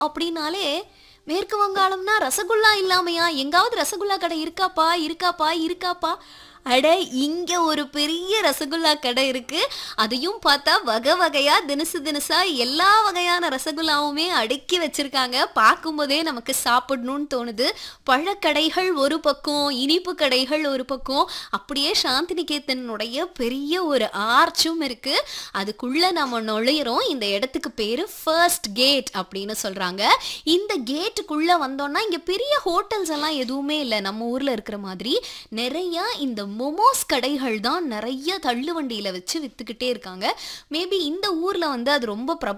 அப்படின்னாலே மேற்கு வங்காளம்னா ரசகுல்லா இல்லாமையா எங்காவது ரசகுல்லா கடை இருக்காப்பா இருக்காப்பா இருக்காப்பா அட இங்க ஒரு பெரிய ரசகுல்லா கடை இருக்கு அதையும் பார்த்தா வகை வகையா தினசு தினசா எல்லா வகையான ரசகுல்லாவுமே அடுக்கி வச்சிருக்காங்க பார்க்கும்போதே நமக்கு சாப்பிடணும்னு தோணுது பழக்கடைகள் ஒரு பக்கம் இனிப்பு கடைகள் ஒரு பக்கம் அப்படியே சாந்திநிகேதனுடைய பெரிய ஒரு ஆர்ச்சும் இருக்கு அதுக்குள்ள நம்ம நுழையிறோம் இந்த இடத்துக்கு பேரு ஃபர்ஸ்ட் கேட் அப்படின்னு சொல்றாங்க இந்த கேட்டுக்குள்ள வந்தோம்னா இங்க பெரிய ஹோட்டல்ஸ் எல்லாம் எதுவுமே இல்லை நம்ம ஊர்ல இருக்கிற மாதிரி நிறைய இந்த மொமோஸ் கடைகள் தான் நிறைய தள்ளு வண்டியில வச்சு வித்துக்கிட்டே இருக்காங்க மேபி இந்த ஊர்ல வந்து அது ரொம்ப பிரபல